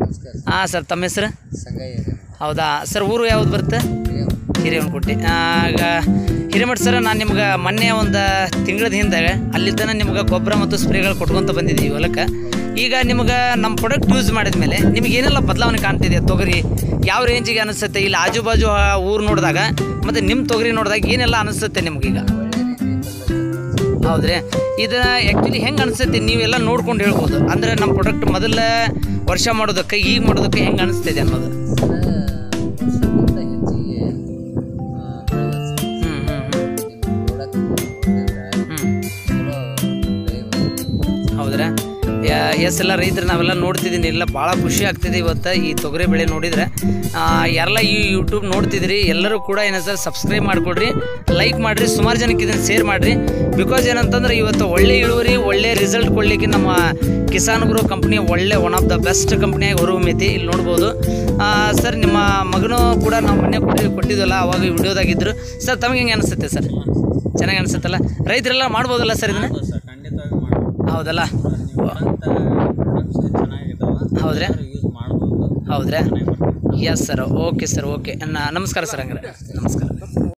ನಮಸ್ಕಾರ ಹಾಂ ಸರ್ ತಮ್ಮ ಹೆಸರು ಸಂಗಯ್ಯ ಹೌದಾ ಸರ್ ಊರು ಯಾವ್ದು ಬರುತ್ತೆ ಹಿರೇವನಕೋಟೆ ಆಗ ಹಿರೇಮಠ ಸರ್ ನಾನು ನಿಮ್ಗೆ ಮೊನ್ನೆ ಒಂದು ತಿಂಗಳದ ಹಿಂದೆ ಅಲ್ಲಿ ತನಕ ನಿಮ್ಗೆ ಗೊಬ್ಬರ ಮತ್ತು ಸ್ಪ್ರೇಗಳು ಕೊಟ್ಕೊಂತ ಬಂದಿದ್ದೀವಿ ಹೊಲಕ್ಕೆ ಈಗ ನಿಮ್ಗೆ ನಮ್ಮ ಪ್ರಾಡಕ್ಟ್ ಯೂಸ್ ಮಾಡಿದ ಮೇಲೆ ನಿಮ್ಗೆ ಏನೆಲ್ಲ ಬದಲಾವಣೆ ಕಾಣ್ತಿದೆ ತೊಗರಿ ಯಾವ ರೇಂಜಿಗೆ ಅನಿಸುತ್ತೆ ಇಲ್ಲಿ ಆಜು ಬಾಜು ಊರು ನೋಡಿದಾಗ ಮತ್ತು ನಿಮ್ಮ ತೊಗರಿ ನೋಡಿದಾಗ ಏನೆಲ್ಲ ಅನಿಸುತ್ತೆ ನಿಮ್ಗೀಗ ಹೌದ್ರಿ ಇದು ಆ್ಯಕ್ಚುಲಿ ಹೆಂಗೆ ಅನಿಸುತ್ತೆ ನೀವೆಲ್ಲ ನೋಡ್ಕೊಂಡು ಹೇಳ್ಬೋದು ಅಂದರೆ ನಮ್ಮ ಪ್ರಾಡಕ್ಟ್ ಮೊದಲ ವರ್ಷ ಮಾಡೋದಕ್ಕೆ ಈಗ ಮಾಡೋದಕ್ಕೆ ಹೆಂಗೆ ಅನಿಸ್ತಿದೆ ಅನ್ನೋದು ವರ್ಷಕ್ಕಿಂತ ಹೆಚ್ಚಿಗೆ ಆ, ಬೆಳೆ ಹ್ಞೂ ಹ್ಞೂ ಹ್ಞೂ ಪ್ರಾಡಕ್ಟ್ ಹ್ಞೂ ಚಲೋ ಬೆಳೆ ಬಂದಿದೆ. ಹೌದ್ರಾ ಯಾ- ಎಸ್ ಎಲ್ಲ ರೈತರು ನಾವೆಲ್ಲ ನೋಡ್ತಿದ್ದೀನಿ ಎಲ್ಲ ಭಾಳ ಖುಷಿ ಆಗ್ತಿದೆ ಇವತ್ತು ಈ ತೊಗರಿ ಬೆಳೆ ನೋಡಿದ್ರೆ ಆ, ಯಾರೆಲ್ಲ ಈ ಯೂಟ್ಯೂಬ್ ನೋಡ್ತಿದ್ರಿ ಎಲ್ಲರೂ ಕೂಡ ಏನ ಸರ್ ಸಬ್ಸ್ಕ್ರೈಬ್ ಮಾಡಿಕೊಡ್ರಿ ಲೈಕ್ ಮಾಡಿರಿ ಸುಮಾರು ಜನಕ್ಕೆ ಇದನ್ನು ಶೇರ್ ಮಾಡಿರಿ ಬಿಕಾಸ್ ಏನಂತಂದ್ರೆ ಇವತ್ತು ಒಳ್ಳೆ ಇಳುವರಿ ಒಳ್ಳೆ ರಿಸಲ್ಟ್ ಕೊಡಲಿಕ್ಕೆ ನಮ್ಮ ಕಿಸಾನ್ ಗುರು ಕಂಪ್ನಿ ಒಳ್ಳೆ ಒನ್ ಆಫ್ ದ ಬೆಸ್ಟ್ ಕಂಪ್ನಿಯಾಗಿ ಹೊರಹೊಮ್ಮೈತಿ ಇಲ್ಲಿ ನೋಡ್ಬೋದು ಸರ್ ನಿಮ್ಮ ಮಗನೂ ಕೂಡ ನಾವು ಮೊನ್ನೆ ಕೊಟ್ಟಿ ಕೊಟ್ಟಿದ್ವಲ್ಲ ಅವಾಗ ವಿಡಿಯೋದಾಗಿದ್ದರು ಸರ್ ತಮಗೆ ಹೆಂಗೆ ಅನಿಸುತ್ತೆ ಸರ್ ಚೆನ್ನಾಗಿ ಅನಿಸುತ್ತಲ್ಲ ರೈತರೆಲ್ಲ ಮಾಡ್ಬೋದಲ್ಲ ಸರ್ ಇದನ್ನ ಸರ್ ಖಂಡಿತವಾಗಿ ಮಾಡ್ಬೋದು ಹೌದಲ್ಲ ನೀವು ಅಂತ ಪ್ರಾಡಕ್ಟ್ಸ್ ಚೆನ್ನಾಗಿದ್ದಾವೆ ಹೌದ್ರಾ ಯೂಸ್ ಮಾಡ್ಬೋದು ಹೌದ್ರಾ yes sir okay sir okay ನಮಸ್ಕಾರ ಸರ್ ಹಂಗಾರೆ ನಮಸ್ಕಾರ